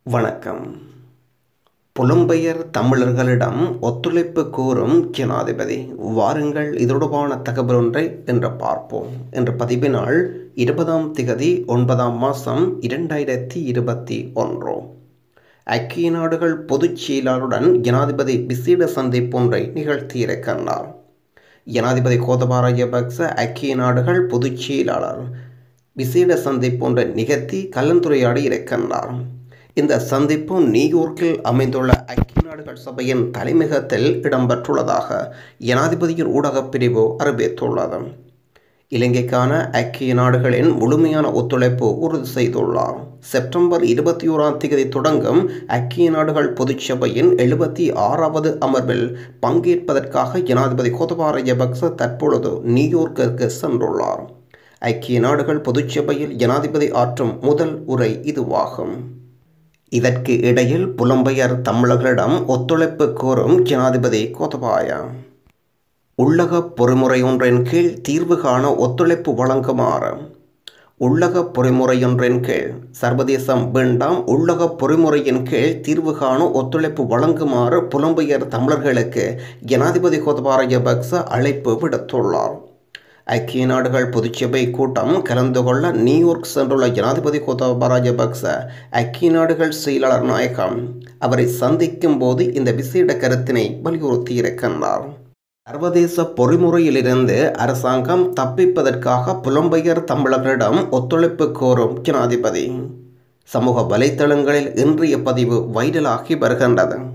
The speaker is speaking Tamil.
வணக்கம் புலம்பெயர் தமிழர்களிடம் ஒத்துழைப்பு கோரும் ஜனாதிபதி வாருங்கள் இதொடர்பான தகவல் ஒன்றை என்று பார்ப்போம் என்ற பதிவினால் இருபதாம் திகதி ஒன்பதாம் மாதம் இரண்டாயிரத்தி இருபத்தி ஒன்று ஐக்கிய நாடுகள் பொதுச் செயலாளருடன் ஜனாதிபதி விசேட சந்திப்பு ஒன்றை நிகழ்த்தியிருக்கின்றார் ஜனாதிபதி கோதபாய ராஜபக்ச ஐக்கிய நாடுகள் பொதுச் செயலாளர் விசேட சந்திப்பு ஒன்றை நிகழ்த்தி கலந்துரையாடி இருக்கின்றார் இந்த சந்திப்பு நியூயோர்க்கில் அமைந்துள்ள ஐக்கிய நாடுகள் சபையின் தலைமையகத்தில் இடம்பெற்றுள்ளதாக ஜனாதிபதியின் ஊடகப் பிரிவு அறிவித்துள்ளது இலங்கைக்கான ஐக்கிய நாடுகளின் முழுமையான ஒத்துழைப்பு உறுதி செய்துள்ளார் செப்டம்பர் இருபத்தி ஓராம் தேதி தொடங்கும் ஐக்கிய நாடுகள் பொதுச்சபையின் எழுபத்தி ஆறாவது அமர்வில் பங்கேற்பதற்காக ஜனாதிபதி கோதபாய ராஜபக்ச தற்பொழுது நியூயோர்க்கிற்கு சென்றுள்ளார் ஐக்கிய நாடுகள் பொதுச்சபையில் ஜனாதிபதி ஆற்றும் முதல் உரை இதுவாகும் இதற்கு இடையில் புலம்பெயர் தமிழர்களிடம் ஒத்துழைப்பு கோரும் ஜனாதிபதி கோத்தபாய உள்ளக பொறிமுறை ஒன்றின் கீழ் தீர்வு காண ஒத்துழைப்பு வழங்குமாறு உள்ளக பொறிமுறையொன்றின் கீழ் சர்வதேசம் வேண்டாம் உள்ளக பொறிமுறையின் கீழ் தீர்வு காண ஒத்துழைப்பு வழங்குமாறு புலம்பெயர் தமிழர்களுக்கு ஜனாதிபதி கோத்தபாய ராஜபக்ச அழைப்பு விடுத்துள்ளார் ஐக்கிய நாடுகள் பொதுச்சபை கூட்டம் கலந்து கொள்ள நியூயார்க் சென்றுள்ள ஜனாதிபதி கோத்தபா ராஜபக்ச ஐக்கிய நாடுகள் செயலாளர் நாயகம் அவரை சந்திக்கும் போது இந்த விசேட கருத்தினை வலியுறுத்தியிருக்கின்றார் சர்வதேச பொறிமுறையிலிருந்து அரசாங்கம் தப்பிப்பதற்காக புலம்பெயர் தமிழர்களிடம் ஒத்துழைப்பு கோரும் ஜனாதிபதி சமூக வலைத்தளங்களில் இன்றைய பதிவு வைரலாகி வருகின்றது